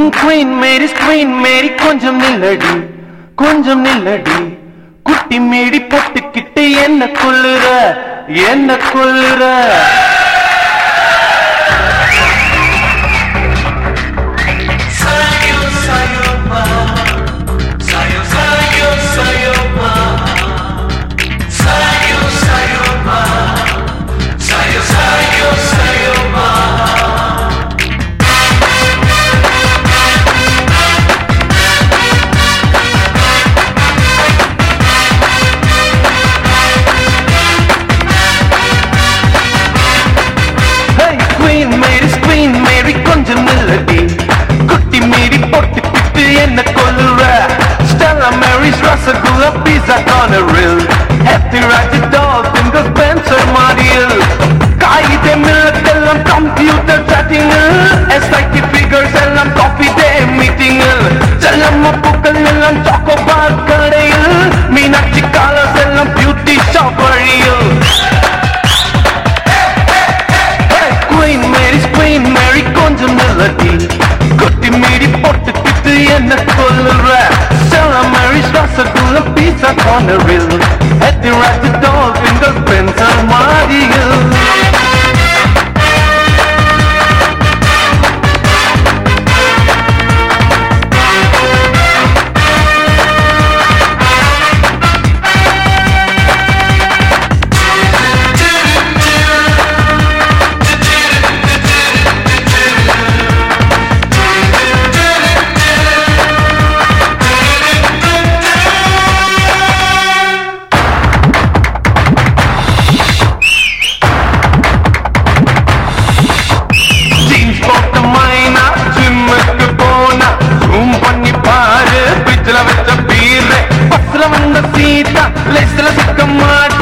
Queen மேரி ஸ்குயின் மேரி கொஞ்சம் நில்லடி கொஞ்சம் நில்லடி குட்டி மேடி போட்டுக்கிட்டு என்ன கொல்லுற என்ன கொல்லுற Sayo, sayo, ma. Sayo, sayo, sayo, ma. Sayo, sayo, ma. Sayo, sayo, sayo, ma. Hey, Queen Mary, Queen Mary, கொஞ்சம் நில்லடி குட்டி மீறி போட்டுக்கிட்டு என்ன கொல்லுற Stella Mary's ரசகுல்லா பீஸா கார்னரில் ஹாப்பி ராஜ் டால்பின் ஸ்பென்சர் மாடியில் காகித மில்லத்தெல்லாம் கம்ப்யூட்டர் சாட்டிங்கில் எஸ்ஐடி ஃபிகர்ஸ் எல்லாம் காஃபி டே மீட்டிங்கில் செல்லம்ம பூக்கள் எல்லாம் சாக்கோபார் கடையில் மீனாட்சி காலர்ஸ் எல்லாம் பியூட்டி ஷாப் வழியில் குயின் மேரி குயின் மேரி கொஞ்சம் நில்லடி குட்டி மீறி போட்டுக்கிட்டு என்ன கொல்லுற செல்ல மேரி ரசகுல்ல பீஸா கார்னரில் எத்தி ராஜ் டால்பின் ஸ்பென்சர் மாடியில் ஜீன்ஸ் போட்ட மைனா ஜிம்முக்கு போனா ஜூம் பண்ணி பாரு பிச்சில வச்ச பீரு பஸ்ல வந்த சீதா லேஸ்ல சிக்க மாட்டா